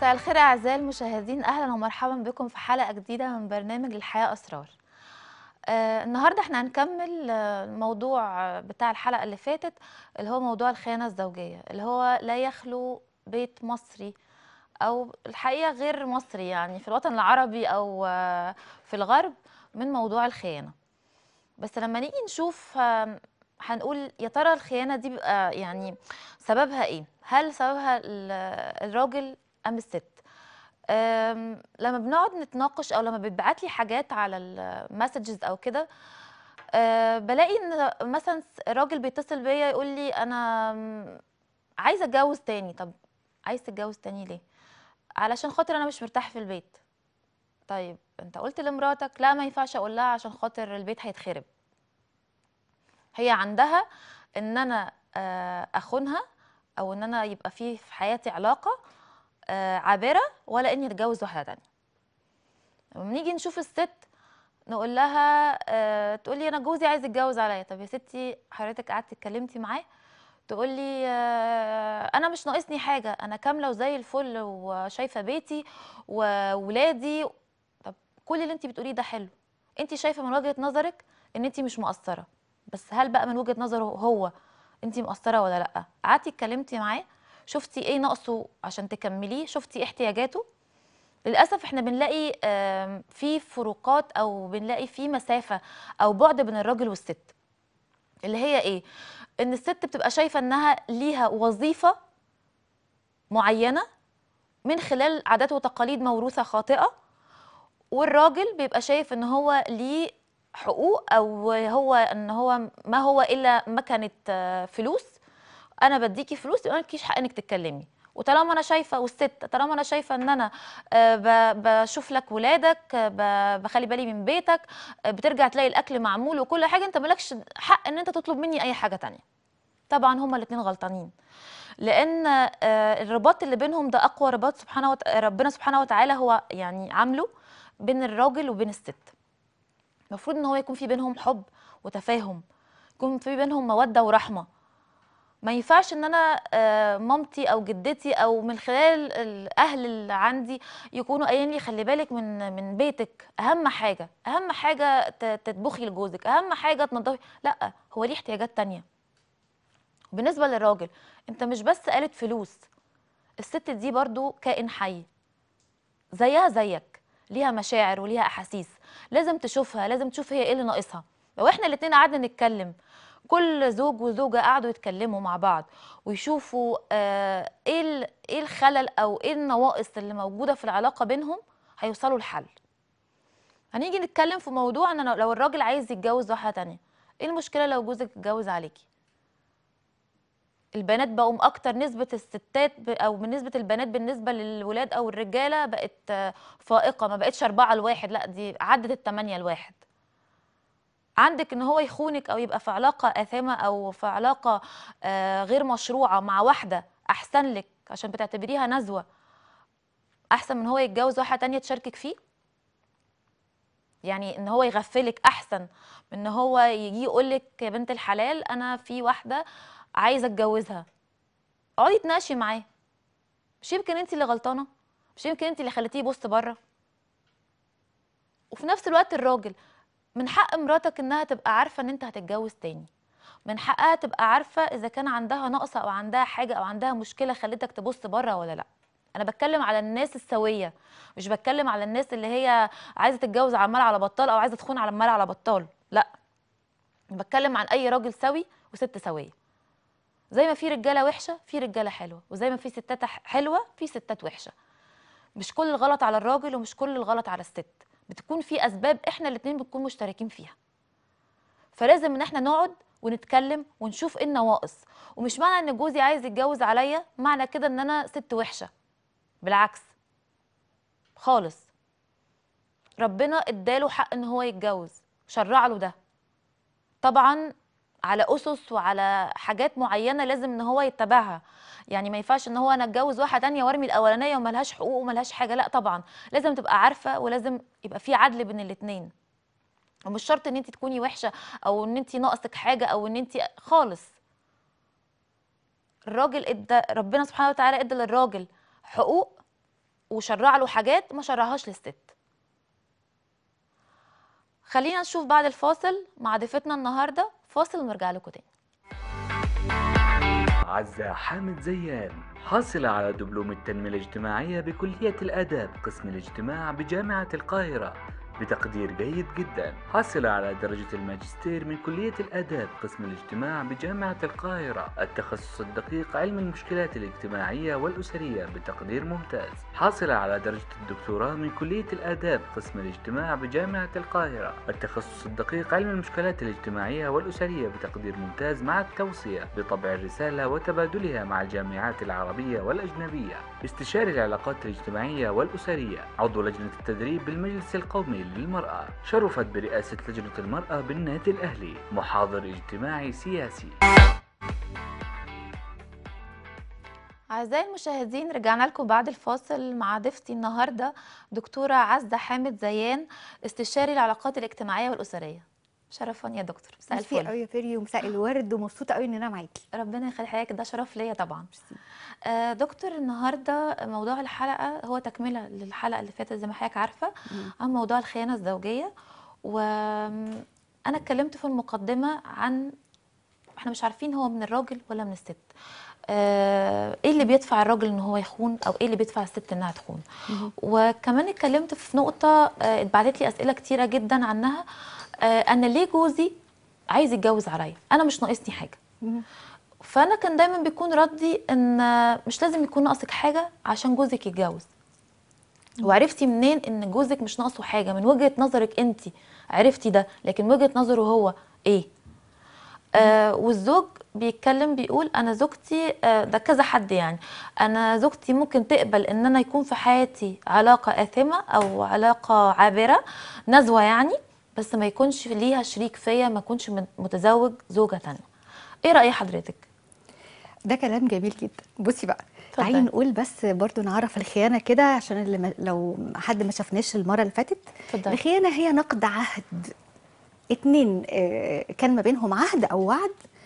مساء الخير اعزائي المشاهدين اهلا ومرحبا بكم في حلقه جديده من برنامج الحياه اسرار آه النهارده احنا هنكمل آه، الموضوع آه، بتاع الحلقه اللي فاتت اللي هو موضوع الخيانه الزوجيه اللي هو لا يخلو بيت مصري او الحقيقه غير مصري يعني في الوطن العربي او آه، في الغرب من موضوع الخيانه بس لما نيجي نشوف آم، هنقول يا ترى الخيانه دي بقى يعني سببها ايه هل سببها ال- الراجل ام الست أم، لما بنقعد نتناقش او لما بيتبعت لي حاجات على المسجز او كده أه، بلاقي ان مثلا س- راجل بيتصل بيا يقول لي انا م، عايزه اتجوز تاني طب عايز تتجوز تاني ليه علشان خاطر انا مش مرتاح في البيت طيب انت قلت لمراتك لا ما ينفعش اقول لها عشان خاطر البيت هيتخرب هي عندها ان انا آه، اخونها او ان انا يبقى في في حياتي علاقه آه، عابره ولا اني اتجوز واحده تانية لما نيجي نشوف الست نقول لها آه، تقول لي انا جوزي عايز يتجوز عليا طب يا ستي حضرتك قعدتي اتكلمتي معاه تقول لي آه، انا مش ناقصني حاجه انا كامله وزي الفل وشايفه بيتي وولادي طب كل اللي انت بتقوليه ده حلو انت شايفه من وجهه نظرك ان انت مش مقصره بس هل بقى من وجهه نظره هو انت مقصره ولا لا قعدتي اتكلمتي معاه شفتي ايه ناقصه عشان تكمليه شفتي ايه احتياجاته للاسف احنا بنلاقي آم، في فروقات او بنلاقي في مسافه او بعد بين الراجل والست اللي هي ايه ان الست بتبقى شايفه انها ليها وظيفه معينه من خلال عادات وتقاليد موروثه خاطئه والراجل بيبقى شايف ان هو ليه حقوق او هو ان هو ما هو الا مكنه آه، فلوس انا بديكي فلوس يبقى مالكيش حق انك تتكلمي وطالما انا شايفه والست طالما انا شايفه ان انا آه، ب- بشوف لك ولادك آه، ب- بخلي بالي من بيتك آه، بترجع تلاقي الاكل معمول وكل حاجه انت مالكش حق ان انت تطلب مني اي حاجه تانية طبعا هما الاتنين غلطانين لان آه، الرباط اللي بينهم ده اقوى رباط سبحانه وت... ربنا سبحانه وتعالى هو يعني عامله بين الراجل وبين الست المفروض ان هو يكون في بينهم حب وتفاهم يكون في بينهم موده ورحمه ما ينفعش ان انا آه، مامتي او جدتي او من خلال الاهل اللي عندي يكونوا قايلين لي خلي بالك من من بيتك اهم حاجه اهم حاجه ت- تطبخي لجوزك اهم حاجه تنضفي لا هو ليه احتياجات تانية بالنسبه للراجل انت مش بس قالت فلوس الست دي برضو كائن حي زيها زيك ليها مشاعر وليها احاسيس لازم تشوفها لازم تشوف هي ايه اللي ناقصها لو احنا الاتنين قعدنا نتكلم كل زوج وزوجة قعدوا يتكلموا مع بعض ويشوفوا آه ايه ال- ايه الخلل او ايه النواقص اللي موجودة في العلاقة بينهم هيوصلوا لحل هنيجي نتكلم في موضوع ان لو الراجل عايز يتجوز واحدة تانية ايه المشكلة لو جوزك اتجوز عليكي البنات بقوا اكتر نسبة الستات ب- او نسبة البنات بالنسبة للولاد او الرجالة بقت آه، فائقة ما بقتش أربعة لواحد لا دي عدت التمانية لواحد عندك ان هو يخونك او يبقى في علاقة آثمة او في علاقة آه، غير مشروعة مع واحدة احسن لك عشان بتعتبريها نزوة احسن من هو يتجوز واحدة تانية تشاركك فيه يعني ان هو يغفلك احسن من ان هو يجي يقولك يا بنت الحلال انا في واحدة عايزة اتجوزها اقعدي تناقشي معاه مش يمكن انت اللي غلطانة مش يمكن انت اللي خليتيه يبص بره وفي نفس الوقت الراجل من حق مراتك انها تبقى عارفه ان انت هتتجوز تاني من حقها تبقى عارفه اذا كان عندها نقص او عندها حاجه او عندها مشكله خلتك تبص بره ولا لا انا بتكلم على الناس السويه مش بتكلم على الناس اللي هي عايزه تتجوز على المال على بطال او عايزه تخون على المال على بطال لا أنا بتكلم عن اي راجل سوي وست سويه زي ما في رجاله وحشه في رجاله حلوه وزي ما في ستات ح- حلوه في ستات وحشه مش كل الغلط على الراجل ومش كل الغلط على الست بتكون في اسباب احنا الاتنين بنكون مشتركين فيها فلازم ان احنا نقعد ونتكلم ونشوف ايه النواقص ومش معنى ان جوزي عايز يتجوز عليا معنى كده ان انا ست وحشه بالعكس خالص ربنا اداله حق ان هو يتجوز شرع له ده طبعا على اسس وعلى حاجات معينه لازم ان هو يتبعها يعني ما ينفعش ان هو انا اتجوز واحده تانية وارمي الاولانيه وملهاش حقوق وملهاش حاجه لا طبعا لازم تبقى عارفه ولازم يبقى في عدل بين الاتنين ومش شرط ان انت تكوني وحشه او ان انت ناقصك حاجه او ان انت خالص الراجل ادى ربنا سبحانه وتعالى ادى للراجل حقوق وشرع له حاجات ما شرعهاش للست خلينا نشوف بعد الفاصل مع ضيفتنا النهارده فاصل ونرجع لكم تاني عزة حامد زيان حاصلة على دبلوم التنمية الاجتماعية بكلية الآداب قسم الاجتماع بجامعة القاهرة بتقدير جيد جدا حصل على درجة الماجستير من كلية الآداب قسم الاجتماع بجامعة القاهرة التخصص الدقيق علم المشكلات الاجتماعية والأسرية بتقدير ممتاز حاصل على درجة الدكتوراه من كلية الآداب قسم الاجتماع بجامعة القاهرة التخصص الدقيق علم المشكلات الاجتماعية والأسرية بتقدير ممتاز مع التوصية بطبع الرسالة وتبادلها مع الجامعات العربية والأجنبية استشاري العلاقات الاجتماعية والأسرية عضو لجنة التدريب بالمجلس القومي للمرأة شرفت برئاسة لجنة المرأة بالنادي الأهلي محاضر اجتماعي سياسي أعزائي المشاهدين رجعنا لكم بعد الفاصل مع ضيفتي النهاردة دكتورة عزة حامد زيان استشاري العلاقات الاجتماعية والأسرية شرفا يا دكتور مساء ميرسي الفل قوي يا فيري ومساء الورد ومبسوطه قوي ان انا معاكي ربنا يخلي حضرتك ده شرف ليا طبعا آه دكتور النهارده موضوع الحلقه هو تكمله للحلقه اللي فاتت زي ما حضرتك عارفه عن موضوع الخيانه الزوجيه وانا اتكلمت في المقدمه عن احنا مش عارفين هو من الراجل ولا من الست آه ايه اللي بيدفع الراجل ان هو يخون او ايه اللي بيدفع الست انها تخون وكمان اتكلمت في نقطه آه اتبعتت لي اسئله كتيره جدا عنها آه انا ليه جوزي عايز يتجوز عليا انا مش ناقصني حاجه فانا كان دايما بيكون ردي ان مش لازم يكون ناقصك حاجه عشان جوزك يتجوز وعرفتي منين ان جوزك مش ناقصه حاجه من وجهه نظرك انت عرفتي ده لكن وجهه نظره هو ايه آه والزوج بيتكلم بيقول انا زوجتي آه ده كذا حد يعني انا زوجتي ممكن تقبل ان انا يكون في حياتي علاقه اثمه او علاقه عابره نزوه يعني بس ما يكونش ليها شريك فيا ما يكونش متزوج زوجه تانية ايه راي حضرتك ده كلام جميل جدا بصي بقى اتفضلي. تعالي نقول بس برضو نعرف الخيانه كده عشان اللي ما لو حد ما شافناش المره اللي فاتت اتفضلي. الخيانه هي نقد عهد اتنين آه، كان ما بينهم عهد او وعد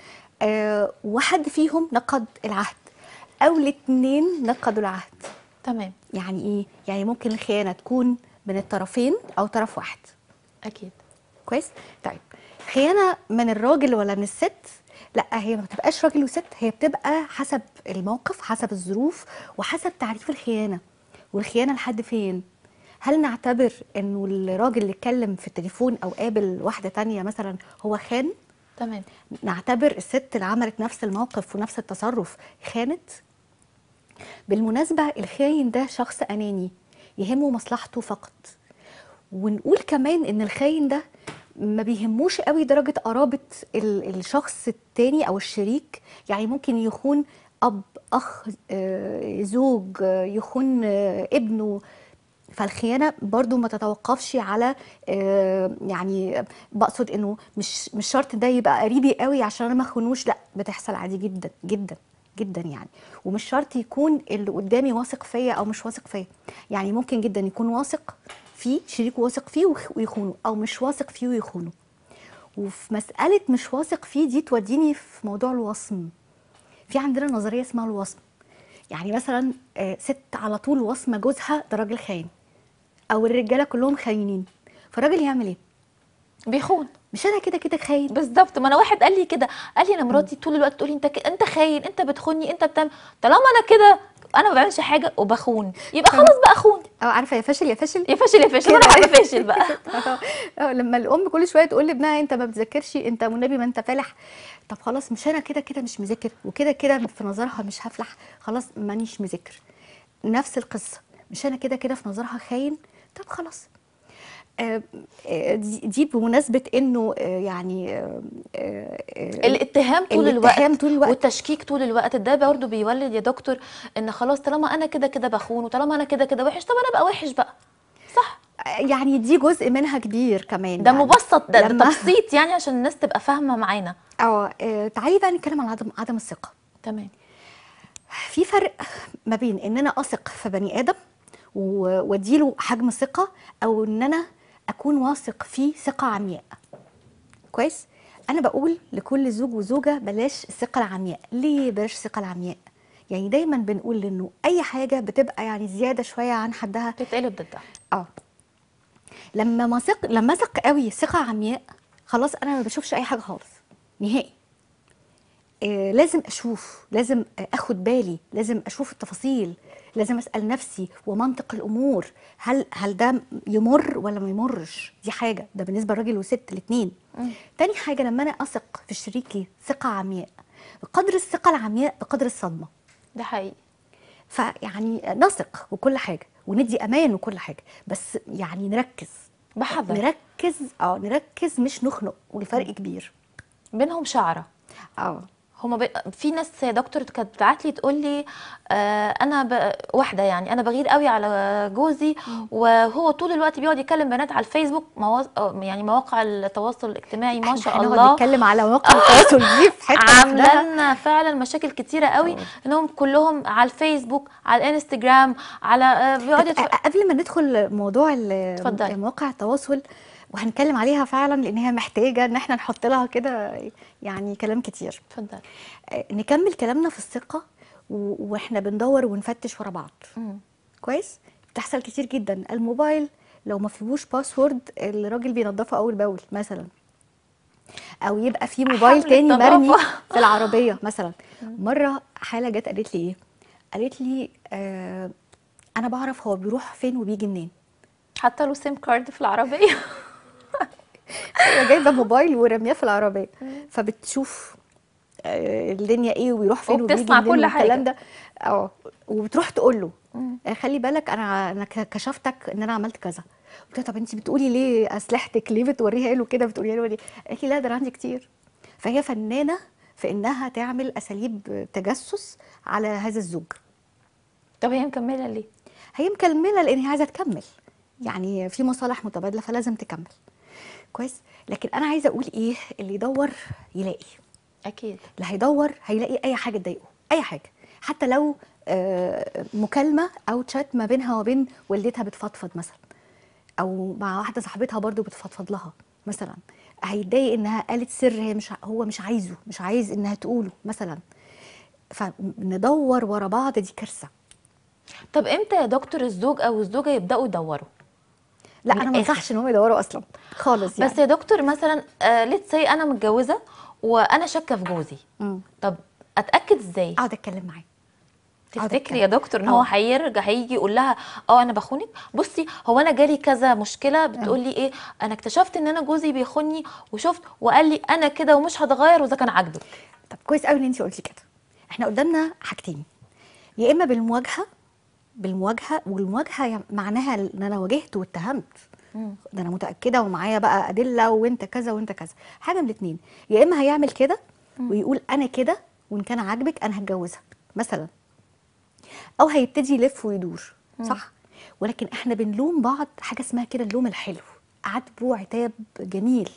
آه، وحد فيهم نقض العهد او الاتنين نقضوا العهد تمام يعني ايه يعني ممكن الخيانه تكون من الطرفين او طرف واحد اكيد كويس طيب خيانه من الراجل ولا من الست لا هي ما بتبقاش راجل وست هي بتبقى حسب الموقف حسب الظروف وحسب تعريف الخيانه والخيانه لحد فين هل نعتبر انه الراجل اللي اتكلم في التليفون او قابل واحده تانية مثلا هو خان تمام نعتبر الست اللي عملت نفس الموقف ونفس التصرف خانت بالمناسبة الخاين ده شخص أناني يهمه مصلحته فقط ونقول كمان إن الخاين ده ما بيهموش قوي درجة قرابة ال- الشخص التاني أو الشريك يعني ممكن يخون أب أخ آه، زوج آه، يخون آه، ابنه فالخيانه برضو ما تتوقفش على آه، يعني بقصد انه مش مش شرط ده يبقى قريبي قوي عشان انا ما اخونوش لا بتحصل عادي جدا جدا جدا يعني ومش شرط يكون اللي قدامي واثق فيا او مش واثق فيا يعني ممكن جدا يكون واثق فيه شريكه واثق فيه ويخ- ويخونه او مش واثق فيه ويخونه وفي مساله مش واثق فيه دي توديني في موضوع الوصم في عندنا نظريه اسمها الوصم يعني مثلا آه، ست على طول وصمه جوزها ده راجل خاين او الرجاله كلهم خاينين فالراجل يعمل ايه بيخون مش انا كده كده خاين بالظبط ما انا واحد قال لي كده قال لي انا مراتي طول الوقت تقول لي انت ك... انت خاين انت بتخوني انت بتعمل طالما انا كده انا ما بعملش حاجه وبخون يبقى خلاص بقى خون او عارفه يا فاشل يا فاشل يا فاشل يا فاشل كده. انا عايزه فاشل بقى آه، لما الام كل شويه تقول لابنها انت ما بتذاكرش انت والنبي ما انت فالح طب خلاص مش انا كده كده مش مذاكر وكده كده في نظرها مش هفلح خلاص مانيش مذاكر نفس القصه مش انا كده كده في نظرها خاين طب خلاص آه، آه، دي دي بمناسبه انه آه، يعني آه، آه، آه، الاتهام طول الاتهام الوقت طول الوقت. والتشكيك طول الوقت ده برضه بيولد يا دكتور ان خلاص طالما انا كده كده بخون وطالما انا كده كده وحش طب انا ابقى وحش بقى صح يعني دي جزء منها كبير كمان ده يعني. مبسط ده, ده لما- تبسيط يعني عشان الناس تبقى فاهمه معانا اه آه، تعالي بقى نتكلم عن عدم عدم الثقه تمام في فرق ما بين ان انا اثق في بني ادم و- واديله حجم ثقه او ان انا اكون واثق فيه ثقه عمياء كويس انا بقول لكل زوج وزوجه بلاش الثقه العمياء ليه بلاش الثقه العمياء يعني دايما بنقول انه اي حاجه بتبقى يعني زياده شويه عن حدها تتقلب ضدها اه لما ما ثق لما ثق قوي ثقه عمياء خلاص انا ما بشوفش اي حاجه خالص نهائي آه لازم اشوف لازم اخد بالي لازم اشوف التفاصيل لازم اسال نفسي ومنطق الامور هل هل ده يمر ولا ما يمرش دي حاجه ده بالنسبه للراجل والست الاثنين تاني حاجه لما انا اثق في شريكي ثقه عمياء بقدر الثقه العمياء بقدر الصدمه ده حقيقي فيعني نثق وكل حاجه وندي امان وكل حاجه بس يعني نركز بحذر نركز اه نركز مش نخنق والفرق كبير بينهم شعره اه هما ب... في ناس يا دكتور كانت بتبعت لي تقول لي آه انا ب... واحده يعني انا بغير قوي على جوزي وهو طول الوقت بيقعد يكلم بنات على الفيسبوك مواز... آه، يعني مواقع التواصل الاجتماعي ما شاء هنقعد الله نتكلم على مواقع التواصل دي في حته عامله لوحدها. لنا فعلا مشاكل كتيره قوي أوه. انهم كلهم على الفيسبوك على الانستجرام على آه، بيقعدوا يتف... أ- قبل ما ندخل موضوع ال- اتفضلي. مواقع التواصل وهنتكلم عليها فعلا لان هي محتاجه ان احنا نحط لها كده يعني كلام كتير اتفضل آه، نكمل كلامنا في الثقه و- واحنا بندور ونفتش ورا بعض مم. كويس بتحصل كتير جدا الموبايل لو ما فيهوش باسورد الراجل بينضفه اول باول مثلا او يبقى في موبايل حمل تاني النظافة. مرمي في العربيه مثلا مره حاله جت قالت لي ايه قالت لي آه انا بعرف هو بيروح فين وبيجي منين حتى له سيم كارد في العربيه هي جايبه موبايل ورمياه في العربيه فبتشوف آه، الدنيا ايه وبيروح فين وبيجي وبتسمع منين كل والكلام حاجة. ده اه وبتروح تقول له مم. آه، خلي بالك انا انا ك- كشفتك ان انا عملت كذا قلت لها طب انت بتقولي ليه اسلحتك ليه بتوريها له كده بتقوليها له ليه قالت لي لا ده انا عندي كتير فهي فنانه في انها تعمل اساليب تجسس على هذا الزوج طب هي مكمله ليه هي مكمله لان هي عايزه تكمل يعني في مصالح متبادله فلازم تكمل كويس لكن انا عايزه اقول ايه اللي يدور يلاقي اكيد اللي هيدور هيلاقي اي حاجه تضايقه اي حاجه حتى لو آه، مكالمه او تشات ما بينها وبين والدتها بتفضفض مثلا او مع واحده صاحبتها برضو بتفضفض لها مثلا هيتضايق انها قالت سر هي مش ع- هو مش عايزه مش عايز انها تقوله مثلا فندور ورا بعض دي كارثه طب امتى يا دكتور الزوج او الزوجه يبداوا يدوروا لا من انا ما الآخر. انصحش ان هم يدوروا اصلا خالص يعني بس يا دكتور مثلا آه ليتس سي انا متجوزه وانا شاكه في جوزي مم. طب اتاكد ازاي اقعد اتكلم معاه أقعد تفتكري أتكلم. يا دكتور ان هو آه. هيرجع هيجي يقول لها اه انا بخونك بصي هو انا جالي كذا مشكله بتقول لي ايه انا اكتشفت ان انا جوزي بيخوني وشفت وقال لي انا كده ومش هتغير واذا كان عاجبك طب كويس قوي ان انت قلتي كده احنا قدامنا حاجتين يا اما بالمواجهه بالمواجهه والمواجهه يعني معناها ان انا واجهت واتهمت ده انا متاكده ومعايا بقى ادله وانت كذا وانت كذا حاجه من الاثنين يا اما هيعمل كده ويقول انا كده وان كان عاجبك انا هتجوزها مثلا او هيبتدي يلف ويدور صح ولكن احنا بنلوم بعض حاجه اسمها كده اللوم الحلو عتب وعتاب جميل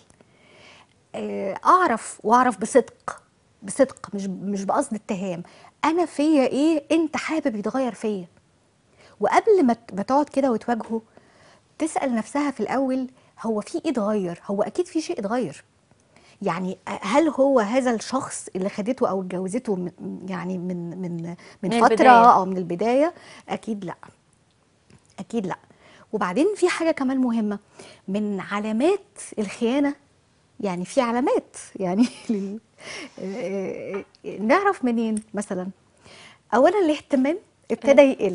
آه، اعرف واعرف بصدق بصدق مش مش بقصد اتهام انا فيا ايه انت حابب يتغير فيا وقبل ما ت- ما تقعد كده وتواجهه تسال نفسها في الاول هو في ايه اتغير هو اكيد في شيء اتغير يعني هل هو هذا الشخص اللي خدته او اتجوزته من يعني من من من, من فتره البداية. او من البدايه اكيد لا اكيد لا وبعدين في حاجه كمان مهمه من علامات الخيانه يعني في علامات يعني لل- آه، آه، نعرف منين مثلا اولا الاهتمام ابتدى يقل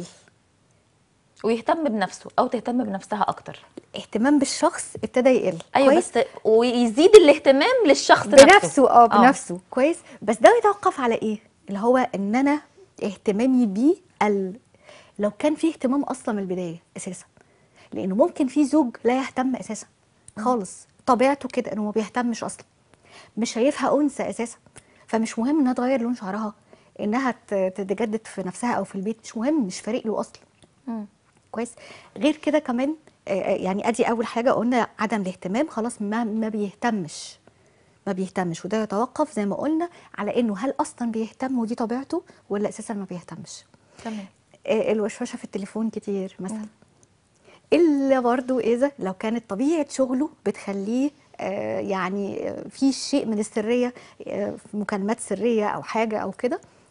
ويهتم بنفسه او تهتم بنفسها اكتر اهتمام بالشخص ابتدى يقل ايوه كويس؟ بس ويزيد الاهتمام للشخص نفسه بنفسه اه بنفسه كويس بس ده يتوقف على ايه اللي هو ان انا اهتمامي بيه ال... لو كان في اهتمام اصلا من البدايه اساسا لانه ممكن في زوج لا يهتم اساسا خالص طبيعته كده انه ما بيهتمش اصلا مش شايفها انثى اساسا فمش مهم انها تغير لون شعرها انها ت- تتجدد في نفسها او في البيت مش مهم مش فارق له اصلا مم. كويس غير كده كمان آه، آه، يعني ادي اول حاجه قلنا عدم الاهتمام خلاص ما ما بيهتمش ما بيهتمش وده يتوقف زي ما قلنا على انه هل اصلا بيهتم ودي طبيعته ولا اساسا ما بيهتمش تمام آه، الوشوشه في التليفون كتير مثلا الا برضو اذا لو كانت طبيعه شغله بتخليه آه، يعني آه، في شيء من السريه آه، في مكالمات سريه او حاجه او كده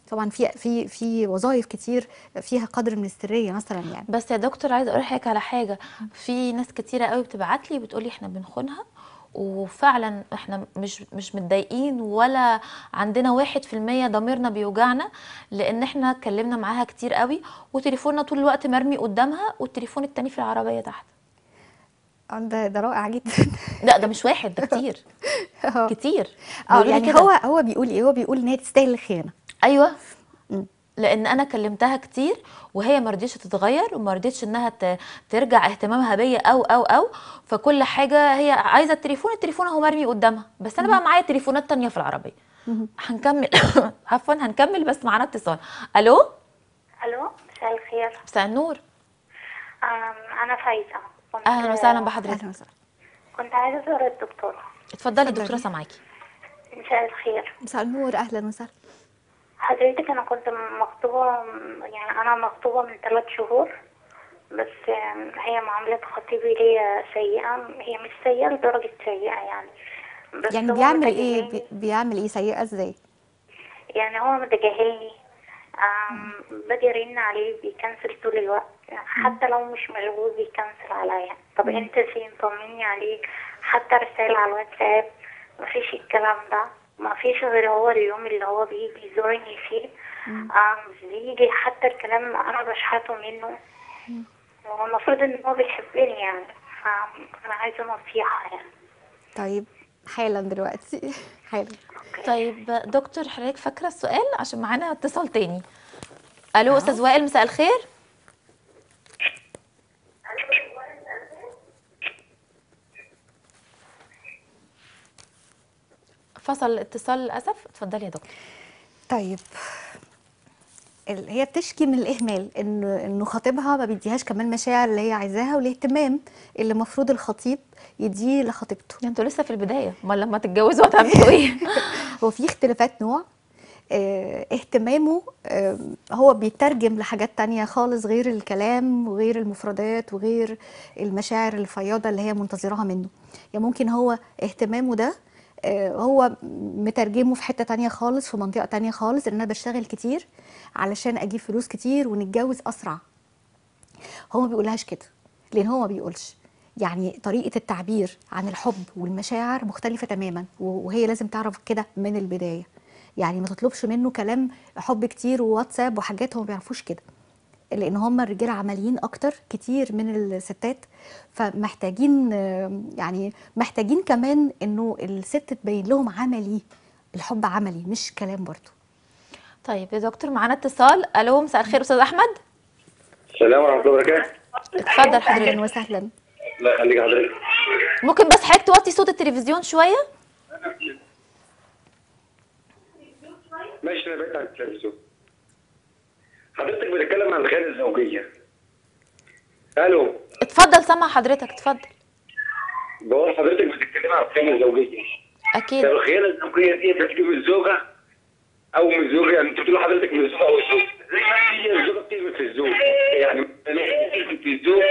طبعا في في في وظائف كتير فيها قدر من السريه مثلا يعني بس يا دكتور عايزه اقول لحضرتك على حاجه في ناس كتيره قوي بتبعت لي بتقول لي احنا بنخونها وفعلا احنا مش مش متضايقين ولا عندنا واحد في المية ضميرنا بيوجعنا لان احنا اتكلمنا معاها كتير قوي وتليفوننا طول الوقت مرمي قدامها والتليفون التاني في العربية تحت آه، ده ده رائع جدا لا ده مش واحد ده كتير اه كتير آه، بيقولوا لي يعني كده. هو هو بيقول ايه هو بيقول ان هي تستاهل الخيانه ايوه مم. لان انا كلمتها كتير وهي ما رضيتش تتغير وما رضيتش انها ت- ترجع اهتمامها بيا او او او فكل حاجه هي عايزه التليفون التليفون اهو مرمي قدامها بس انا بقى معايا تليفونات تانية في العربيه مهم. هنكمل عفوا هنكمل بس معانا اتصال الو الو مساء الخير مساء النور أم، انا فايزه كنت اهلا وسهلا بحضرتك اهلا وسهلا كنت عايزه ازور الدكتور اتفضلي اتفضلي. دكتوره سامعاكي مساء الخير مساء النور اهلا وسهلا حضرتك انا كنت مخطوبه يعني انا مخطوبه من ثلاث شهور بس أم، هي معامله خطيبي ليا سيئه هي مش سيئه لدرجه سيئه يعني بس يعني هو بيعمل ايه متجاهلني. بي- بيعمل ايه سيئه ازاي يعني هو متجاهلني أم، باجي ارن عليه بيكنسل طول الوقت حتى لو مش مشغول بيكنسل عليا طب انت فين طمني عليك حتى رسائل على الواتساب مفيش الكلام ده مفيش غير هو اليوم اللي هو بيجي يزورني فيه أم، بيجي حتى الكلام انا بشحته منه هو المفروض ان هو بيحبني يعني فانا عايزه نصيحه يعني طيب حالا دلوقتي حالا طيب دكتور حضرتك فاكره السؤال عشان معانا اتصال تاني الو استاذ وائل مساء الخير فصل الاتصال للاسف اتفضلي يا دكتور طيب ال- هي بتشكي من الاهمال انه انه خطيبها ما بيديهاش كمان مشاعر اللي هي عايزاها والاهتمام اللي المفروض الخطيب يديه لخطيبته ده انتوا لسه في البدايه امال لما تتجوزوا هتعملوا ايه هو في اختلافات نوع آه، اهتمامه آه، هو بيترجم لحاجات تانية خالص غير الكلام وغير المفردات وغير المشاعر الفياضة اللي هي منتظراها منه يعني ممكن هو اهتمامه ده آه، هو مترجمه في حتة تانية خالص في منطقة تانية خالص ان انا بشتغل كتير علشان اجيب فلوس كتير ونتجوز اسرع هو ما بيقولهاش كده لان هو ما بيقولش يعني طريقة التعبير عن الحب والمشاعر مختلفة تماما و- وهي لازم تعرف كده من البداية يعني ما تطلبش منه كلام حب كتير وواتساب وحاجات هو ما بيعرفوش كده لان هم الرجاله عمليين اكتر كتير من الستات فمحتاجين آه، يعني محتاجين كمان انه الست تبين لهم عملي الحب عملي مش كلام برضه طيب يا دكتور معانا اتصال الو مساء الخير استاذ احمد السلام ورحمة الله وبركاته. اتفضل حضرتك اهلا وسهلا الله يخليك حضرتك. ممكن بس حضرتك توطي صوت التلفزيون شويه ماشي انا بعيد عن التلفزيون. حضرتك بتتكلم عن الخيانة الزوجية. الو اتفضل سامع حضرتك اتفضل بقول حضرتك بتتكلم عن الخيانة الزوجية. اكيد طب الخيانة الزوجية دي بتيجي من الزوجة أو من الزوج يعني أنت بتقول حضرتك من الزوجة أو الزوج. زي ما هي الزوجة بتيجي في الزوج. يعني بتيجي في الزوج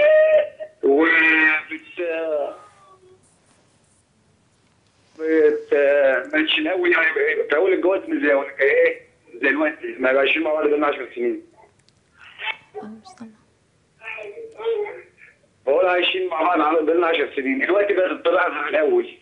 وبت بت مش الاول يعني في اول الجواز مش زي ولا ايه زي الوقت ما بقى عايشين مع بعض بقالنا 10 سنين أنا مش سامعة. بقول عايشين مع بعض عم- بقالنا 10 سنين دلوقتي بقت الطريقه زي الاول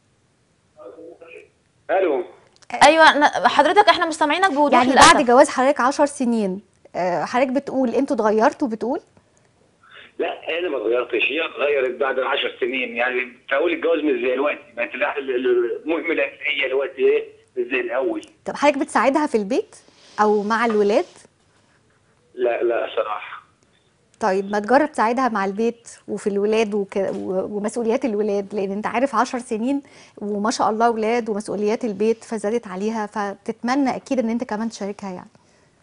الو ايوه أنا- حضرتك احنا مش سامعينك بوضوح يعني للاسف بعد جواز حضرتك 10 سنين آه، حضرتك بتقول انتوا اتغيرتوا بتقول لا انا ما اتغيرتش هي اتغيرت بعد ال 10 سنين يعني في اول الجواز مش زي الوقت بقت الأح- ال- ال- المهمله هي الوقت ايه مش زي الاول طب حضرتك بتساعدها في البيت او مع الولاد لا لا صراحه طيب ما تجرب تساعدها مع البيت وفي الولاد وك... و- ومسؤوليات الولاد لان انت عارف عشر سنين وما شاء الله ولاد ومسؤوليات البيت فزادت عليها فتتمنى اكيد ان انت كمان تشاركها يعني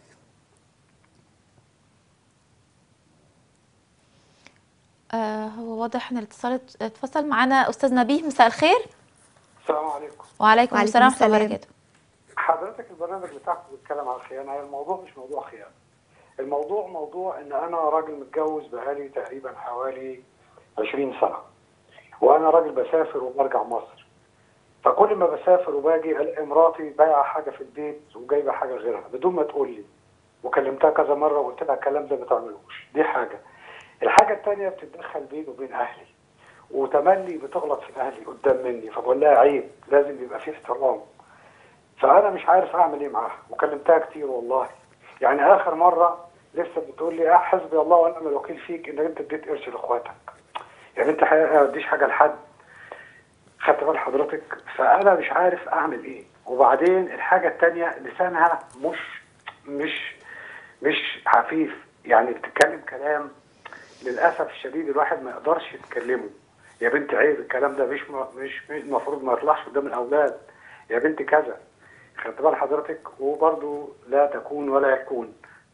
آه هو واضح ان الاتصال ات- اتفصل معانا استاذ نبيه مساء الخير السلام عليكم وعليكم, وعليكم السلام ورحمه الله السلام. وبركاته حضرتك البرنامج بتاعكم بيتكلم عن الخيانه هي الموضوع مش موضوع خيانه الموضوع موضوع ان انا راجل متجوز بقالي تقريبا حوالي 20 سنه وانا راجل بسافر وبرجع مصر فكل ما بسافر وباجي الاقي مراتي بايعه حاجه في البيت وجايبه حاجه غيرها بدون ما تقول لي وكلمتها كذا مره وقلت لها الكلام ده ما تعملوش دي حاجه الحاجه الثانيه بتتدخل بيني وبين اهلي وتملي بتغلط في اهلي قدام مني فبقول لها عيب لازم يبقى في احترام فانا مش عارف اعمل ايه معاها وكلمتها كتير والله يعني اخر مره لسه بتقول لي اه حسبي الله ونعم الوكيل فيك انك انت اديت قرش لاخواتك يعني انت حقيقة ما تديش حاجه لحد خدت بال حضرتك فانا مش عارف اعمل ايه وبعدين الحاجه التانية لسانها مش مش مش عفيف يعني بتتكلم كلام للاسف الشديد الواحد ما يقدرش يتكلمه يا بنت عيب الكلام ده مش م- مش مش المفروض ما يطلعش قدام الاولاد يا بنت كذا خدت بال حضرتك وبرضه لا تكون ولا يكون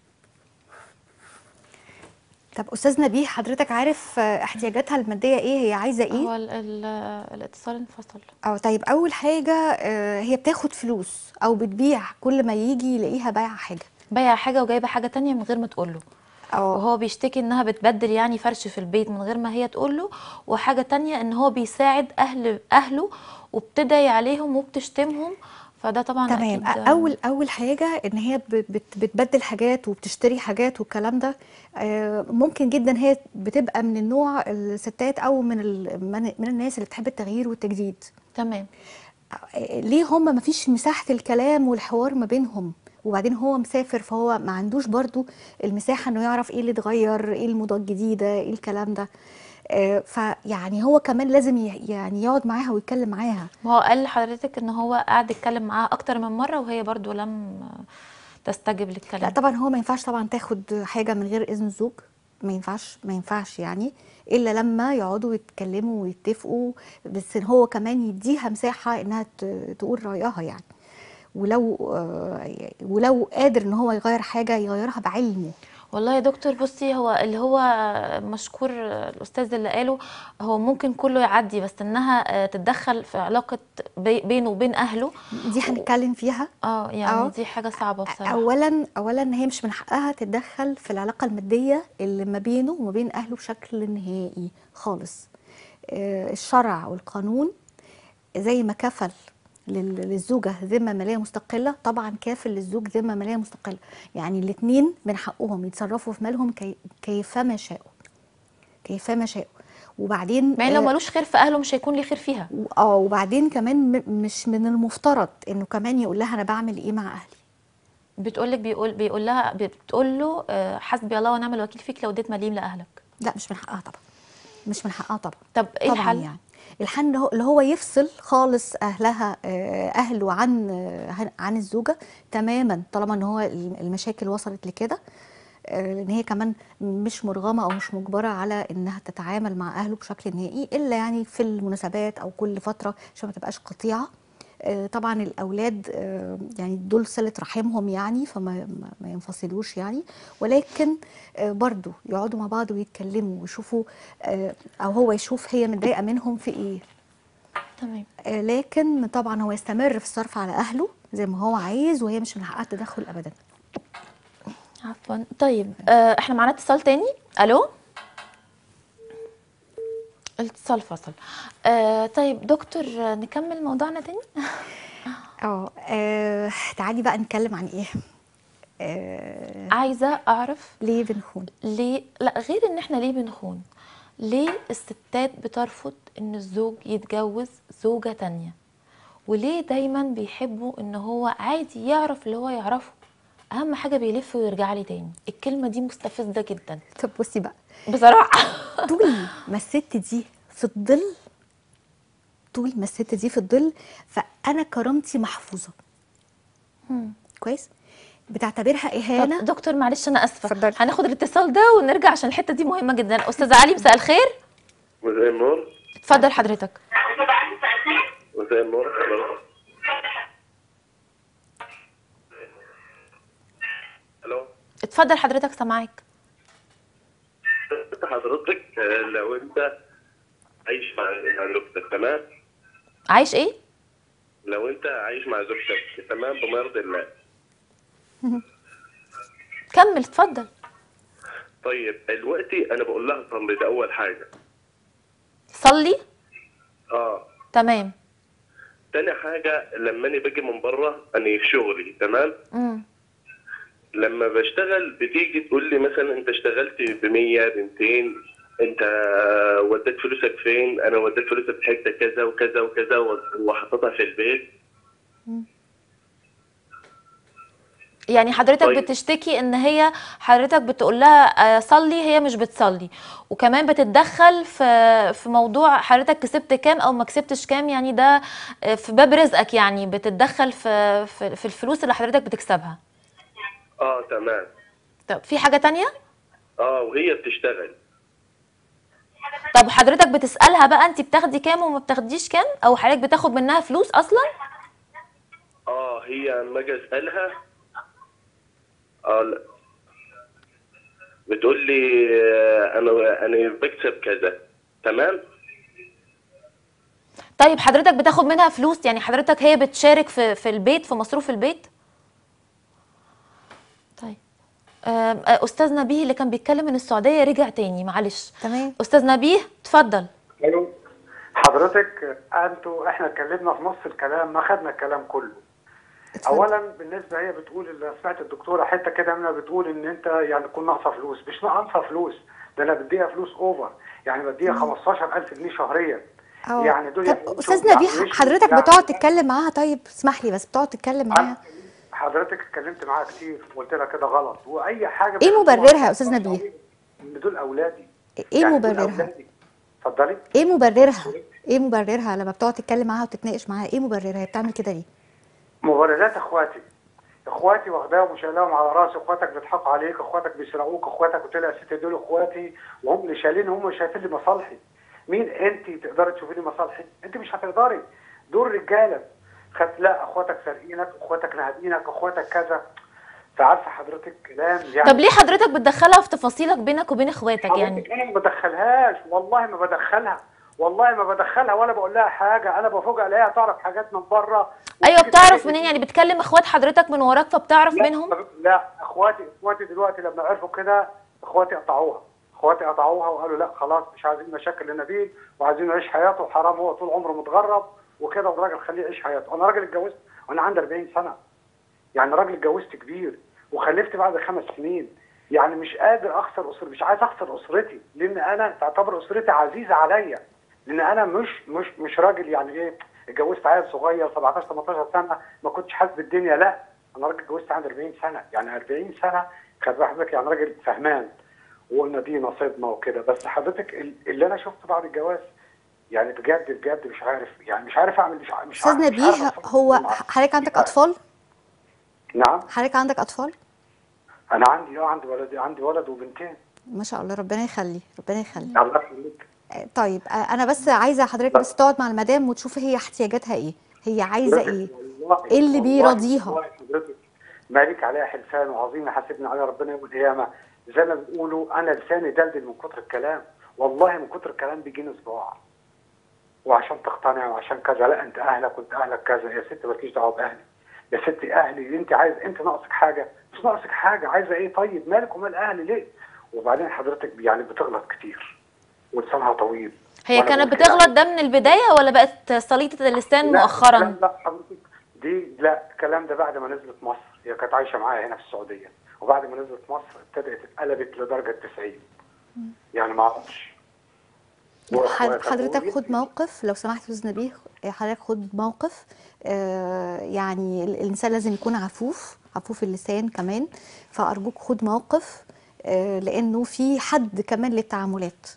طب استاذ نبيه حضرتك عارف آه، احتياجاتها الماديه ايه هي عايزه ايه هو ال ال الاتصال انفصل اه طيب اول حاجه آه، هي بتاخد فلوس او بتبيع كل ما يجي يلاقيها بايعه حاجه بايعه حاجه وجايبه حاجه تانية من غير ما تقول له اه وهو بيشتكي انها بتبدل يعني فرش في البيت من غير ما هي تقول له وحاجه تانية ان هو بيساعد اهل اهله وبتدعي عليهم وبتشتمهم فده طبعا تمام أكيد أ- اول اول حاجه ان هي بت- بت- بتبدل حاجات وبتشتري حاجات والكلام ده آه، ممكن جدا هي بتبقى من النوع الستات او من ال- من من الناس اللي بتحب التغيير والتجديد تمام آه، ليه هم ما فيش مساحه الكلام والحوار ما بينهم وبعدين هو مسافر فهو ما عندوش برضو المساحه انه يعرف ايه اللي اتغير ايه الموضه الجديده ايه الكلام ده آه، فيعني هو كمان لازم ي- يعني يقعد معاها ويتكلم معاها ما هو قال لحضرتك ان هو قاعد يتكلم معاها اكتر من مره وهي برضو لم تستجب لا للكلام طبعا هو ما ينفعش طبعا تاخد حاجه من غير اذن الزوج ما ينفعش ما ينفعش يعني الا لما يقعدوا يتكلموا ويتفقوا بس هو كمان يديها مساحه انها ت- تقول رايها يعني ولو آه، ولو قادر ان هو يغير حاجه يغيرها بعلمه والله يا دكتور بصي هو اللي هو مشكور الاستاذ اللي قاله هو ممكن كله يعدي بس انها تتدخل في علاقه بي- بينه وبين اهله دي هنتكلم فيها اه يعني آه. دي حاجه صعبه بصراحه اولا اولا هي مش من حقها تتدخل في العلاقه الماديه اللي ما بينه وما بين اهله بشكل نهائي خالص آه، الشرع والقانون زي ما كفل لل- للزوجه ذمه ماليه مستقله طبعا كافل للزوج ذمه ماليه مستقله يعني الاثنين من حقهم يتصرفوا في مالهم كي كيفما شاءوا كيفما شاءوا وبعدين يعني لو آه، ملوش خير في اهله مش هيكون ليه خير فيها و- اه وبعدين كمان م- مش من المفترض انه كمان يقول لها انا بعمل ايه مع اهلي بتقول لك بيقول بيقول لها بتقول له آه، حسبي الله ونعم الوكيل فيك لو اديت مليم لاهلك لا مش من حقها طبعا مش من حقها طبعا طب ايه طبعا الحل يعني الحل اللي هو- اللي هو يفصل خالص اهلها آه، اهله عن آه، عن- عن الزوجه تماما طالما ان هو المشاكل وصلت لكده آه، لان هي كمان مش مرغمه او مش مجبره على انها تتعامل مع اهله بشكل نهائي الا يعني في المناسبات او كل فتره عشان ما تبقاش قطيعه آه، طبعا الاولاد آه، يعني دول صله رحمهم يعني فما ما- ما ينفصلوش يعني ولكن آه، برضو يقعدوا مع بعض ويتكلموا ويشوفوا آه، او هو يشوف هي متضايقه منهم في ايه تمام آه، لكن طبعا هو يستمر في الصرف على اهله زي ما هو عايز وهي مش من حقها التدخل ابدا عفوا طيب آه احنا معانا اتصال تاني الو الاتصال فصل آه طيب دكتور آه، نكمل موضوعنا تاني اه آه، تعالي بقى نتكلم عن ايه آه، عايزه اعرف ليه بنخون ليه لا غير ان احنا ليه بنخون ليه الستات بترفض ان الزوج يتجوز زوجة تانية وليه دايما بيحبوا ان هو عادي يعرف اللي هو يعرفه اهم حاجة بيلف ويرجع لي تاني الكلمة دي مستفزة جدا طب بصي بقى بصراحة طول ما الست دي في الظل طول ما الست دي في الظل فانا كرامتي محفوظه كويس بتعتبرها اهانه طب دكتور معلش انا اسفة اتفضلي. هناخد الاتصال ده ونرجع عشان الحتة دي مهمة جدا استاذ علي مساء الخير مساء النور اتفضل حضرتك مساء النور الو اتفضل حضرتك سامعاك حضرتك آه، لو انت عايش مع مع زوجتك تمام عايش ايه لو انت عايش مع زوجتك تمام بما يرضي الله كمل اتفضل طيب دلوقتي انا بقول لها صلي ده اول حاجه صلي اه تمام تاني حاجه لما انا باجي من بره انا في شغلي تمام امم لما بشتغل بتيجي تقول لي مثلا انت اشتغلت ب 100 ب 200 انت وديت فلوسك فين؟ انا وديت فلوسك في حته كذا وكذا وكذا وحطيتها في البيت يعني حضرتك طيب. بتشتكي ان هي حضرتك بتقول لها آه، صلي هي مش بتصلي وكمان بتتدخل في في موضوع حضرتك كسبت كام او ما كسبتش كام يعني ده آه، في باب رزقك يعني بتتدخل في في, في الفلوس اللي حضرتك بتكسبها اه تمام طب في حاجة تانية اه وهي بتشتغل طب حضرتك بتسألها بقى انت بتاخدي كام وما بتاخديش كام او حضرتك بتاخد منها فلوس اصلا اه هي لما اجي اسالها اه لا بتقول لي آه، انا انا بكسب كذا تمام طيب حضرتك بتاخد منها فلوس يعني حضرتك هي بتشارك في في البيت في مصروف البيت طيب آم، آه، استاذ نبيه اللي كان بيتكلم من السعوديه رجع تاني معلش تمام استاذ نبيه اتفضل ايوه حضرتك انتوا احنا اتكلمنا في نص الكلام ما خدنا الكلام كله اتفضل. اولا بالنسبه هي بتقول اللي سمعت الدكتوره حته كده منها بتقول ان انت يعني تكون ناقصه فلوس مش ناقصه فلوس ده انا بديها فلوس اوفر يعني بديها 15000 جنيه شهريا اه يعني دول طب يعني استاذ شوف يعني نبيه مش- حضرتك يعني- بتقعد تتكلم معاها طيب اسمح لي بس بتقعد تتكلم معاها حضرتك اتكلمت معاها كتير وقلت لها كده غلط واي حاجه ايه بتقولها مبررها يا أستاذ نبيه؟ ان دول اولادي ايه يعني دول مبررها أولادي. اتفضلي ايه مبررها ايه مبررها لما بتقعد تتكلم معاها وتتناقش معاها ايه مبررها هي بتعمل كده ليه مبررات اخواتي اخواتي واخداهم وشايلاهم على راسي اخواتك بيضحكوا عليك اخواتك بيسرقوك اخواتك قلت لها يا ستي دول اخواتي وهم اللي شايلين هم شايفين لي مصالحي مين انت تقدري تشوفي لي مصالحي انت مش هتقدري دول رجاله خدت لا اخواتك سارقينك اخواتك ناهبينك اخواتك كذا فعارفه حضرتك كلام يعني طب ليه حضرتك بتدخلها في تفاصيلك بينك وبين اخواتك يعني حضرتك انا ما بدخلهاش والله ما بدخلها والله ما بدخلها ولا بقول لها حاجه انا بفوجئ الاقيها تعرف حاجات من بره ايوه وتيجي بتعرف تقول لي- منين يعني بتكلم اخوات حضرتك من وراك فبتعرف لا، منهم لا اخواتي اخواتي دلوقتي لما عرفوا كده اخواتي قطعوها اخواتي قطعوها وقالوا لا خلاص مش عايزين مشاكل لنبيل وعايزين يعيش حياته وحرام هو طول عمره متغرب وكده والراجل خليه يعيش حياته انا راجل اتجوزت وانا عندي 40 سنه يعني راجل اتجوزت كبير وخلفت بعد خمس سنين يعني مش قادر اخسر اسرتي مش عايز اخسر اسرتي لان انا تعتبر اسرتي عزيزه عليا لان انا مش مش مش راجل يعني ايه اتجوزت عيل صغير 17 18 سنه ما كنتش حاسس بالدنيا لا انا راجل اتجوزت عندي 40 سنه يعني 40 سنه خد حضرتك يعني راجل فهمان وقلنا دي نصيبنا وكده بس حضرتك ال- اللي انا شفته بعد الجواز يعني بجد بجد مش عارف يعني مش عارف اعمل مش عارف مش استاذ عارف- مش عارف نبيه أتصرف هو معاه. حضرتك عندك اطفال نعم حضرتك عندك اطفال انا عندي اه عندي ولد عندي ولد وبنتين ما شاء الله ربنا يخلي ربنا يخلي الله يخليك آه، طيب آه، انا بس عايزه حضرتك بس تقعد مع المدام وتشوف هي احتياجاتها ايه هي عايزه ايه والله- إيه اللي والله- بيراضيها؟ والله حضرتك مالك عليها حلفان وعظيم حاسبني عليها ربنا يوم القيامه زي ما بيقولوا انا لساني دلدل من كتر الكلام والله من كتر الكلام بيجيني صداع وعشان تقتنع وعشان كذا لا انت اهلك وانت اهلك كذا يا ست مالكيش دعوه باهلي يا ست اهلي انت عايز انت ناقصك حاجه مش ناقصك حاجه عايزه ايه طيب مالك ومال اهلي ليه وبعدين حضرتك يعني بتغلط كتير ولسانها طويل هي وأنا كانت بقول كده بتغلط ده من البدايه ولا بقت سليطه اللسان لا مؤخرا لا لا حضرتك دي لا الكلام ده بعد ما نزلت مصر هي كانت عايشه معايا هنا في السعوديه وبعد ما نزلت مصر ابتدت اتقلبت لدرجه 90 يعني ما اعرفش حض- حضرتك خد موقف لو سمحت استاذ نبيه حضرتك خد موقف آه، يعني ال- الانسان لازم يكون عفوف عفوف اللسان كمان فارجوك خد موقف آه، لانه في حد كمان للتعاملات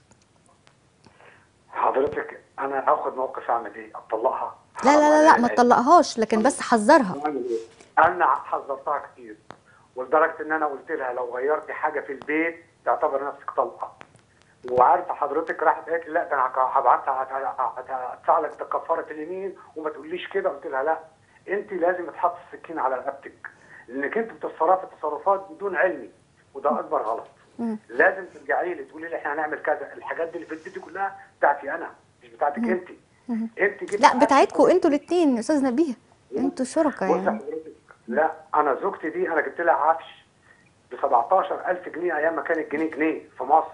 حضرتك انا هاخد موقف اعمل ايه؟ اطلقها؟ لا لا لا لا ما حرام تطلقهاش لكن بس حذرها عليا. أعمل إيه؟ انا حذرتها كتير ولدرجه ان انا قلت لها لو غيرتي حاجه في البيت تعتبر نفسك طلقه وعارفه حضرتك راحت قالت لي لا ده انا هبعتها هت- هدفع لك ده كفاره اليمين وما تقوليش كده قلت لها لا انت لازم تحط السكين على رقبتك لانك انت بتتصرفي تصرفات بدون علمي وده اكبر غلط مم. لازم ترجعي لي تقولي لي احنا هنعمل كذا الحاجات دي اللي في البيت دي كلها بتاعتي انا مش بتاعتك انت انت جبت لا بتاعتكم انتوا الاثنين يا استاذ نبيه انتوا شركاء بص يعني حضرتك لا انا زوجتي دي انا جبت لها عفش ب 17000 جنيه ايام ما كان الجنيه جنيه في مصر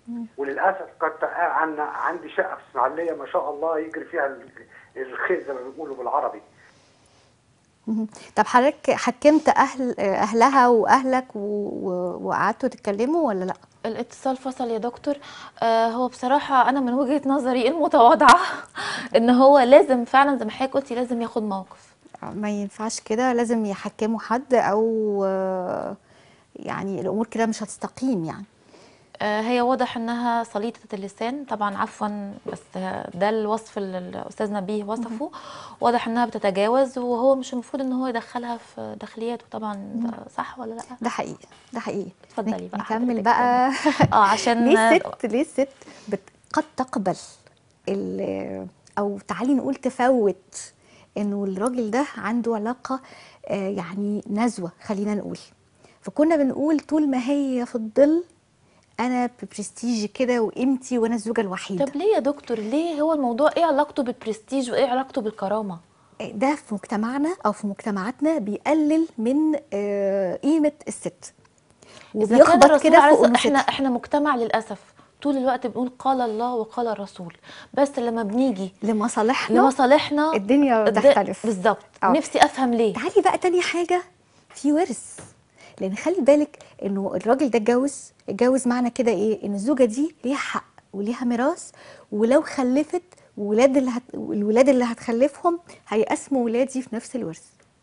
وللاسف كنت عن عندي شقه في اسماعيليه ما شاء الله يجري فيها ال- الخير زي ما بيقولوا بالعربي مهم. طب حضرتك حكمت اهل اهلها واهلك و... و... وقعدتوا تتكلموا ولا لا الاتصال فصل يا دكتور آه هو بصراحة أنا من وجهة نظري المتواضعة إن هو لازم فعلا زي ما حضرتك قلتي لازم ياخد موقف ما ينفعش كده لازم يحكموا حد او آه، يعني الامور كده مش هتستقيم يعني آه هي واضح إنها صليطة اللسان طبعا عفوا بس آه، ده الوصف اللي الأستاذ نبيه وصفه واضح إنها بتتجاوز وهو مش المفروض إن هو يدخلها في داخلياته طبعا ده صح ولا لأ؟ ده حقيقي ده حقيقي اتفضلي بقى نكمل حضرتك. بقى اه عشان ليه الست ليه الست بت... قد تقبل ال... او تعالي نقول تفوت انه الراجل ده عنده علاقه آه، يعني نزوه خلينا نقول فكنا بنقول طول ما هي في الظل انا ببرستيج كده وقيمتي وانا الزوجه الوحيده طب ليه يا دكتور ليه هو الموضوع ايه علاقته بالبرستيج وايه علاقته بالكرامه ده في مجتمعنا او في مجتمعاتنا بيقلل من آه، قيمه الست إذا كان وبيخبط الرسول كده عليه في الصلاة- احنا انوثتها احنا مجتمع للاسف طول الوقت بنقول قال الله وقال الرسول بس لما بنيجي لمصالحنا لمصالحنا الدنيا الد- تختلف بالظبط آه. نفسي افهم ليه تعالي بقى تاني حاجة في ورث لأن خلي بالك إنه الراجل ده اتجوز اتجوز معنى كده إيه؟ إن الزوجة دي ليها حق وليها ميراث ولو خلفت ولاد اللي هت... الولاد اللي هتخلفهم هيقسموا ولادي في نفس الورث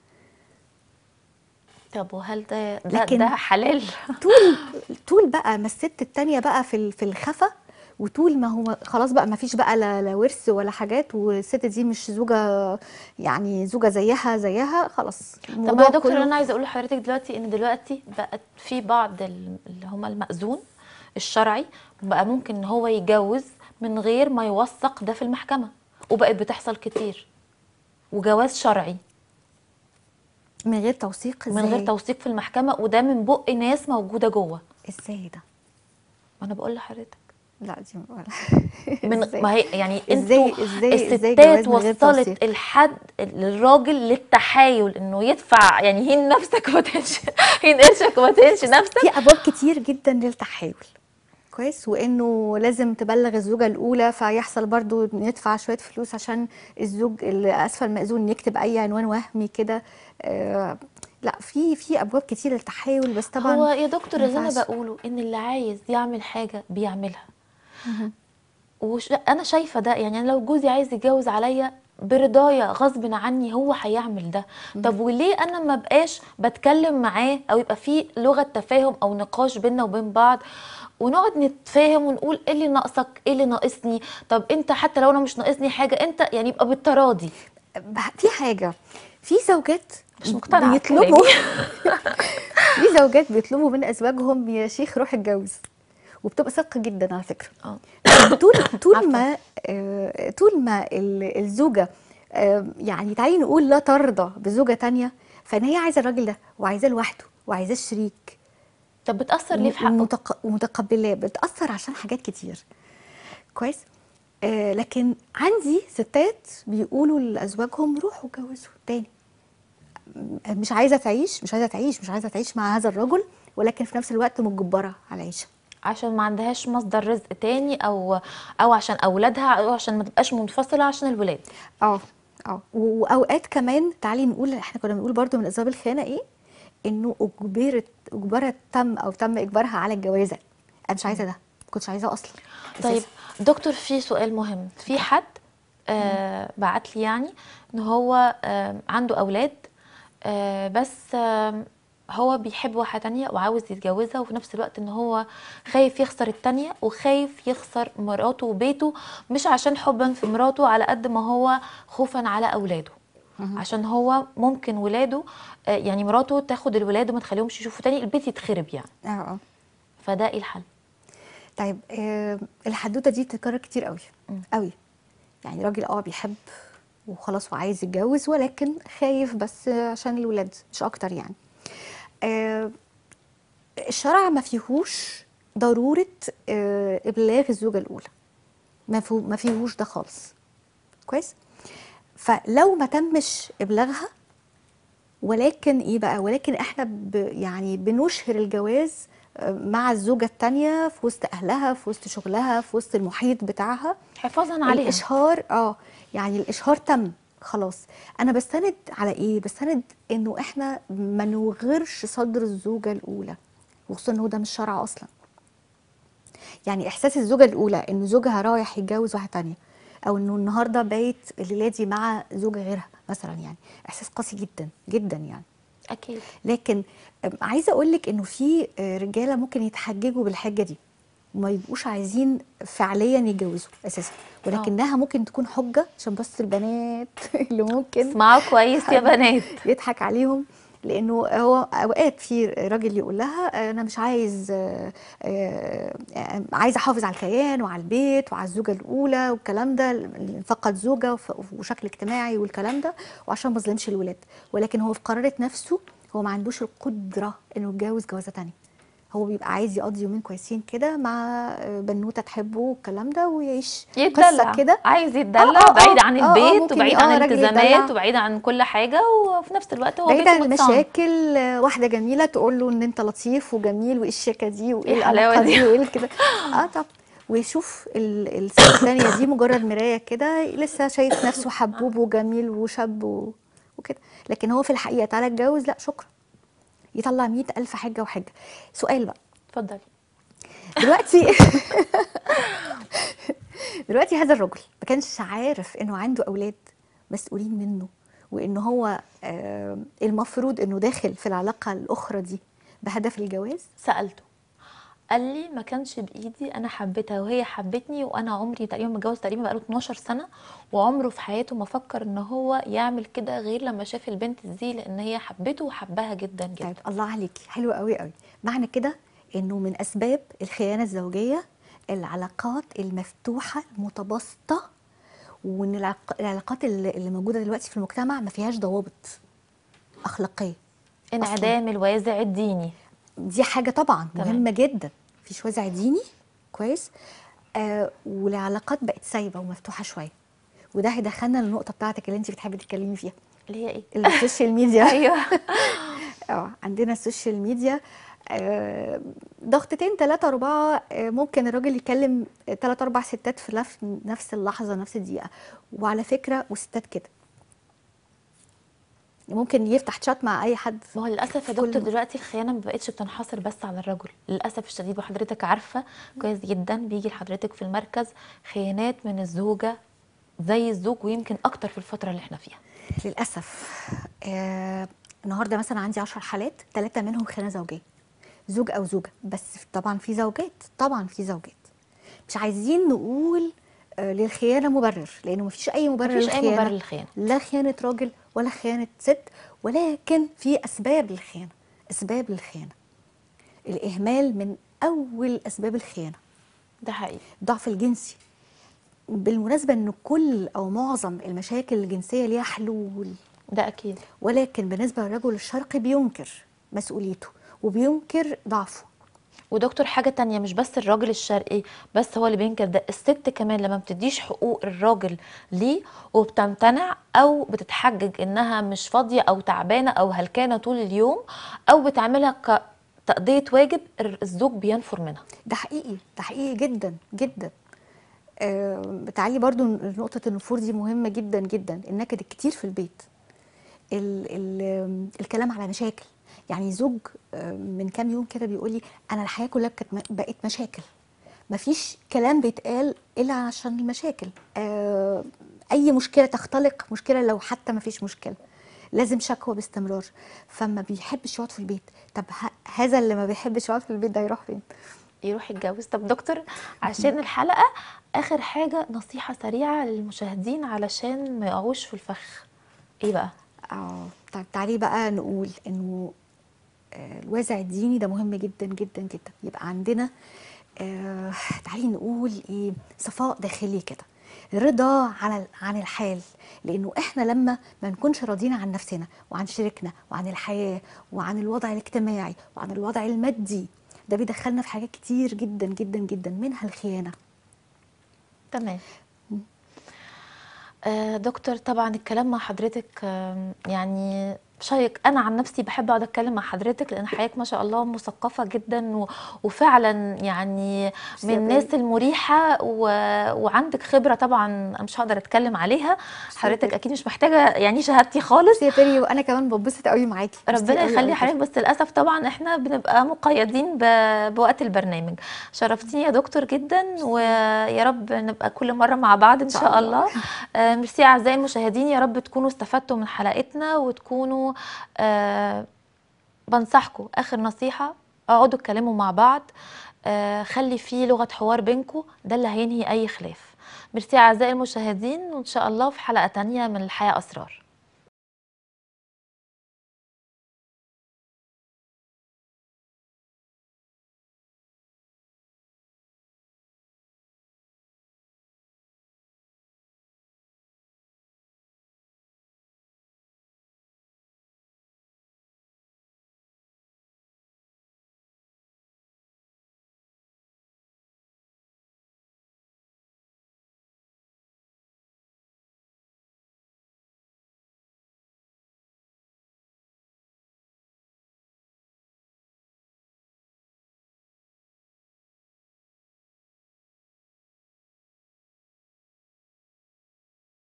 طب وهل ده ده, لكن- ده حلال طول طول بقى ما الست التانية بقى في ال- في الخفا وطول ما هو خلاص بقى ما فيش بقى لا, لا ورث ولا حاجات والست دي مش زوجة يعني زوجة زيها زيها خلاص طب الموضوع يا دكتور كله- انا عايزه اقول لحضرتك دلوقتي ان دلوقتي بقت في بعض ال- اللي هم المأذون الشرعي بقى ممكن ان هو يجوز من غير ما يوثق ده في المحكمه وبقت بتحصل كتير وجواز شرعي من غير توثيق من غير إزاي؟ توثيق في المحكمه وده من بق ناس موجوده جوه ازاي ده ما انا بقول لحضرتك لا دي ولا من إزاي؟ ما هي يعني إزاي- انتوا إزاي- إزاي الستات جواز من غير وصلت توثيق؟ الحد للراجل للتحايل انه يدفع يعني هين نفسك وما تهنش هين قرشك وما تهنش نفسك في ابواب كتير جدا للتحايل كويس وانه لازم تبلغ الزوجه الاولى فيحصل برضو ندفع شويه فلوس عشان الزوج اللي اسفل مأذون يكتب اي عنوان وهمي كده آه لا في في ابواب كتير للتحايل بس طبعا هو يا دكتور ما اللي انا ينفعش. بقوله ان اللي عايز يعمل حاجه بيعملها وش انا شايفه ده يعني أنا لو جوزي عايز يتجوز عليا برضايا غصب عني هو هيعمل ده طب وليه انا ما بقاش بتكلم معاه او يبقى في لغه تفاهم او نقاش بينا وبين بعض ونقعد نتفاهم ونقول ايه اللي ناقصك ايه اللي ناقصني طب انت حتى لو انا مش ناقصني حاجه انت يعني يبقى بالتراضي بح- في حاجه في زوجات مش مقتنعة بيطلبوا بكلامي. في زوجات بيطلبوا من ازواجهم يا شيخ روح اتجوز وبتبقى صدق جدا على فكره اه طول طول عفواً. ما آه، طول ما ال- الزوجه آه، يعني تعالي نقول لا ترضى بزوجه تانية فان هي عايزه الراجل ده وعايزاه لوحده وعايزاه الشريك طب بتاثر ليه في حقه ومتق- ومتقبلاه بتاثر عشان حاجات كتير كويس آه لكن عندي ستات بيقولوا لازواجهم روحوا اتجوزوا تاني م- مش عايزه تعيش مش عايزه تعيش مش عايزه تعيش مع هذا الرجل ولكن في نفس الوقت مجبره على العيشه عشان ما عندهاش مصدر رزق تاني او او عشان اولادها او عشان ما تبقاش منفصله عشان الولاد اه اه و- واوقات كمان تعالي نقول احنا كنا بنقول برضو من اسباب الخيانه ايه انه اجبرت اجبرت تم او تم اجبارها على الجوازه انا مش عايزه ده ما كنتش عايزاه اصلا طيب أساساً. دكتور في سؤال مهم في حد آه بعت لي يعني ان هو آه عنده اولاد آه بس آه هو بيحب واحده تانية وعاوز يتجوزها وفي نفس الوقت ان هو خايف يخسر التانية وخايف يخسر مراته وبيته مش عشان حبا في مراته على قد ما هو خوفا على اولاده عشان هو ممكن ولاده آه يعني مراته تاخد الولاد وما تخليهمش يشوفوا تاني البيت يتخرب يعني اه اه فده ايه الحل طيب آه الحدوته دي بتتكرر كتير قوي مم. قوي يعني راجل اه بيحب وخلاص وعايز يتجوز ولكن خايف بس عشان الولاد مش اكتر يعني آه الشرع ما فيهوش ضروره آه ابلاغ الزوجه الاولى ما فيه ما فيهوش ده خالص كويس فلو ما تمش ابلاغها ولكن ايه بقى ولكن احنا ب يعني بنشهر الجواز آه، مع الزوجه التانية في وسط اهلها في وسط شغلها في وسط المحيط بتاعها حفاظا عليها الاشهار اه يعني الاشهار تم خلاص انا بستند على ايه بستند انه احنا ما نوغرش صدر الزوجه الاولى وخصوصا ان هو ده مش شرع اصلا يعني احساس الزوجه الاولى ان زوجها رايح يتجوز واحده تانية او انه النهارده بايت الليله دي مع زوجه غيرها مثلا يعني احساس قاسي جدا جدا يعني اكيد لكن أم، عايزه اقول لك انه في آه، رجاله ممكن يتحججوا بالحجه دي وما يبقوش عايزين فعليا يتجوزوا اساسا ولكنها ممكن تكون حجه عشان بس البنات اللي ممكن اسمعوا كويس يا بنات يضحك عليهم لانه هو اوقات في راجل يقول لها انا مش عايز آه، آه، آه، عايز احافظ على الكيان وعلى البيت وعلى الزوجه الاولى والكلام ده اللي فقد زوجه وف- وشكل اجتماعي والكلام ده وعشان ما اظلمش الولاد ولكن هو في قرارة نفسه هو ما عندوش القدره انه يتجوز جوازه تانية هو بيبقى عايز يقضي يومين كويسين كده مع آه، بنوته تحبه والكلام ده ويعيش يتدلع قصه كده عايز آه، يتدلع آه، بعيد آه، عن آه، آه، البيت ممكن وبعيد آه، عن راجل الالتزامات يتدلع. وبعيد عن كل حاجه وفي نفس الوقت هو بعيد بيته عن متصان. المشاكل آه، واحده جميله تقول له ان انت لطيف وجميل وايه الشياكه دي وايه إيه الحلاوة العلاقه دي؟ دي وايه كده اه طب ويشوف ال- الست الثانيه دي مجرد مرايه كده لسه شايف نفسه حبوب وجميل وشاب و- وكده لكن هو في الحقيقه تعالى اتجوز لا شكرا يطلع مئة ألف حجة وحجة سؤال بقى اتفضلي دلوقتي دلوقتي هذا الرجل ما كانش عارف انه عنده اولاد مسؤولين منه وان هو آه، المفروض انه داخل في العلاقه الاخرى دي بهدف الجواز سالته قال لي ما كانش بايدي انا حبيتها وهي حبتني وانا عمري تقريبا متجوز تقريبا بقاله 12 سنه وعمره في حياته ما فكر ان هو يعمل كده غير لما شاف البنت دي لان هي حبته وحبها جدا جدا طيب الله عليكي حلو قوي قوي معنى كده انه من اسباب الخيانه الزوجيه العلاقات المفتوحه المتباسطه وان العلاق- العلاقات اللي اللي موجوده دلوقتي في المجتمع ما فيهاش ضوابط اخلاقيه انعدام الوازع الديني دي حاجة طبعا تمام. مهمة جدا مفيش وازع ديني كويس آه والعلاقات بقت سايبة ومفتوحة شوية وده هيدخلنا للنقطة بتاعتك اللي انت بتحبي تتكلمي فيها اللي هي ايه السوشيال ميديا ايوه اه عندنا السوشيال ميديا آه ضغطتين ثلاثة أربعة آه ممكن الراجل يكلم ثلاثة أربع ستات في نفس نفس اللحظة نفس الدقيقة وعلى فكرة وستات كده ممكن يفتح شات مع أي حد ما هو للاسف يا في كل دكتور م- دلوقتي الخيانه ما بقتش بتنحصر بس على الرجل للاسف الشديد وحضرتك عارفه كويس جدا بيجي لحضرتك في المركز خيانات من الزوجه زي الزوج ويمكن اكتر في الفتره اللي احنا فيها للأسف آه النهارده مثلا عندي 10 حالات ثلاثة منهم خيانة زوجية زوج أو زوجة بس طبعا في زوجات طبعا في زوجات مش عايزين نقول آه للخيانة مبرر لأنه مفيش أي مبرر مفيش اي للخيانة مبرر للخيانه لا خيانة راجل ولا خيانة ست ولكن في أسباب للخيانة أسباب للخيانة الإهمال من أول أسباب الخيانة ده حقيقي الضعف الجنسي بالمناسبة أن كل أو معظم المشاكل الجنسية ليها حلول ده اكيد ولكن بالنسبة للرجل الشرقي بينكر مسؤوليته وبينكر ضعفه ودكتور حاجة تانية مش بس الراجل الشرقي بس هو اللي بينكر ده الست كمان لما بتديش حقوق الراجل ليه وبتمتنع او بتتحجج انها مش فاضية او تعبانة او هلكانة طول اليوم او بتعملها كتقضية واجب الزوج بينفر منها ده حقيقي ده حقيقي جدا جدا آه تعالي برضو نقطة النفور دي مهمة جدا جدا النكد الكتير في البيت ال ال الكلام على مشاكل يعني زوج آه، من كام يوم كده بيقول لي انا الحياه كلها كانت م- بقت مشاكل مفيش كلام بيتقال الا عشان المشاكل آه، اي مشكله تختلق مشكله لو حتى مفيش مشكله لازم شكوى باستمرار فما بيحبش يقعد في البيت طب ه- هذا اللي ما بيحبش يقعد في البيت ده يروح فين يروح يتجوز طب دكتور عشان الحلقة اخر حاجة نصيحة سريعة للمشاهدين علشان ما يقعوش في الفخ ايه بقى اه طيب تعالي بقى نقول انه آه، الوازع الديني ده مهم جدا جدا جدا يبقى عندنا آه تعالي نقول ايه صفاء داخلي كده رضا على عن الحال لانه احنا لما ما نكونش راضيين عن نفسنا وعن شريكنا وعن الحياه وعن الوضع الاجتماعي وعن الوضع المادي ده بيدخلنا في حاجات كتير جدا جدا جدا منها الخيانه تمام آه، دكتور طبعا الكلام مع حضرتك آم، يعني شيق انا عن نفسي بحب اقعد اتكلم مع حضرتك لان حضرتك ما شاء الله مثقفه جدا و... وفعلا يعني ميرسي من يا الناس بنتي. المريحه و... وعندك خبره طبعا أنا مش هقدر اتكلم عليها حضرتك بنتي. اكيد مش محتاجه يعني شهادتي خالص ميرسي يا بيري وانا كمان ببسط قوي معاكي ميرسي ربنا قوي يخلي قوي حضرتك بس للاسف طبعا احنا بنبقى مقيدين ب- بوقت البرنامج شرفتيني يا دكتور جدا ويا رب نبقى كل مره مع بعض ان شاء شاء الله. الله آه، ميرسي اعزائي المشاهدين يا رب تكونوا استفدتوا من حلقتنا وتكونوا آه، بنصحكم اخر نصيحه اقعدوا اتكلموا مع بعض آه، خلي فيه لغه حوار بينكم ده اللي هينهي اي خلاف ميرسي اعزائي المشاهدين وان شاء الله في حلقه تانية من الحياه اسرار